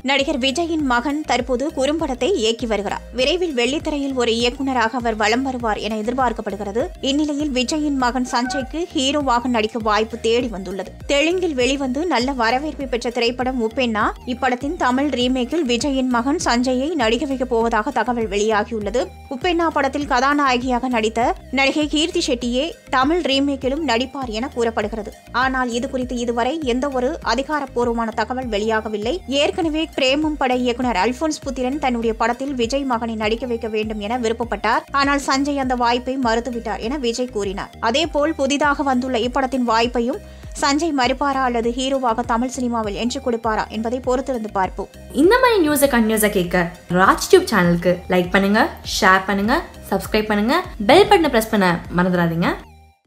நடிகர் விஜயின் மகன் தற்போது குறும்படத்தை இயக்கி வருகிறார் விரைவில் வெள்ளித்திரையில் ஒரு இயக்குநராக அவர் வலம் வருவார் என எதிர்பார்க்கப்படுகிறது இந்நிலையில் விஜயின் மகன் சஞ்சய்க்கு ஹீரோவாக நடிக்க வாய்ப்பு தேடி வந்துள்ளது தெலுங்கில் வெளிவந்து நல்ல வரவேற்பை பெற்ற திரைப்படம் உப்பென்னா இப்படத்தின் தமிழ் ரீமேக்கில் விஜயின் மகன் சஞ்சயை நடிக்க வைக்கப் போவதாக தகவல் வெளியாகியுள்ளது உப்பென்னா படத்தில் கதாநாயகியாக நடித்த நடிகை கீர்த்தி ஷெட்டியே தமிழ் ரீமேக்கிலும் நடிப்பார் என கூறப்படுகிறது ஆனால் இது குறித்து இதுவரை எந்த ஒரு அதிகாரப்பூர்வமான தகவல் வெளியாகவில்லை ஏற்கனவே பிரேமம் பட இயக்குனர் அல்போன்ஸ் புத்திரன் தன்னுடைய படத்தில் விஜய் மகனை நடிக்க வைக்க வேண்டும் என விருப்பப்பட்டார் ஆனால் சஞ்சய் அந்த வாய்ப்பை மறுத்துவிட்டார் என விஜய் கூறினார் அதேபோல் புதிதாக வந்துள்ள இப்படத்தின் வாய்ப்பையும் சஞ்சய் மறுப்பாரா அல்லது ஹீரோவாக தமிழ் சினிமாவில் என்று கொடுப்பாரா என்பதை பொறுத்திருந்து பார்ப்போம் இந்த மாதிரி நியூஸை கண்டினியூஸாக கேட்க ராஜ் டியூப் சேனலுக்கு லைக் பண்ணுங்க ஷேர் பண்ணுங்க சப்ஸ்கிரைப் பண்ணுங்க பெல் பட்டனை ப்ரெஸ் பண்ண மறந்துடாதீங்க